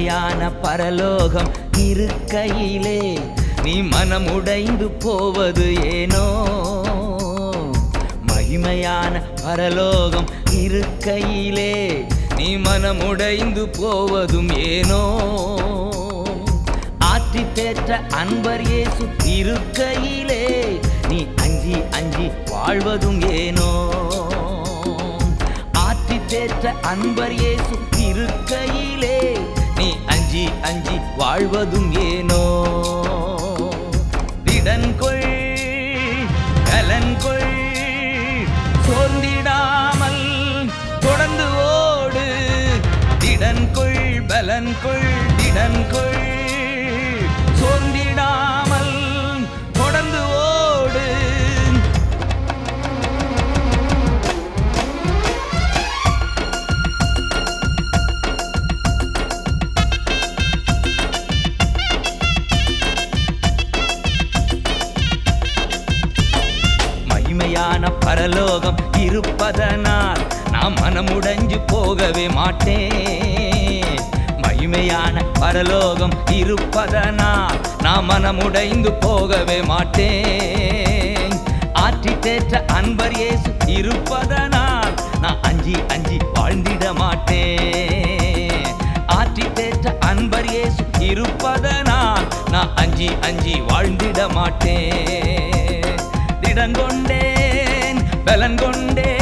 மகிமையான பரலோகம் இருக்கையிலே நீ மனமுடைந்து போவது ஏனோ மகிமையான பரலோகம் இருக்கையிலே நீ மனமுடைந்து போவதும் ஏனோ ஆற்றி தேற்ற அன்பர் இயேசு இருக்கையிலே நீ அஞ்சி அஞ்சி வாழ்வதும் ஏனோ ஆற்றி தேற்ற அன்பர் இயேசு இருக்கையிலே நீ அஞ்சி அஞ்சி வாழ்வதும் ஏனோ திடன் கொள் கலன் கொள் சோர்ந்திடாமல் தொடர்ந்து ஓடு திடன் கொள் பலன் கொள் திடன் கொள் சோர்ந்திடாமல் தொடர்ந்து ஓடு மகிமையான பரலோகம் இருப்பதனால் நான் மனமுடைஞ்சு போகவே மாட்டேன் மகிமையான பரலோகம் இருப்பதனால் நான் மனமுடைந்து போகவே மாட்டேன் ஆற்றி தேற்ற அன்பர் இயேசு இருப்பதனால் நான் அஞ்சி அஞ்சி வாழ்ந்திட மாட்டேன் ஆற்றி தேற்ற அன்பர் இயேசு இருப்பதனால் நான் அஞ்சி அஞ்சி வாழ்ந்திட மாட்டேன் திடன் கொண்டேன் பலன் கொண்டேன்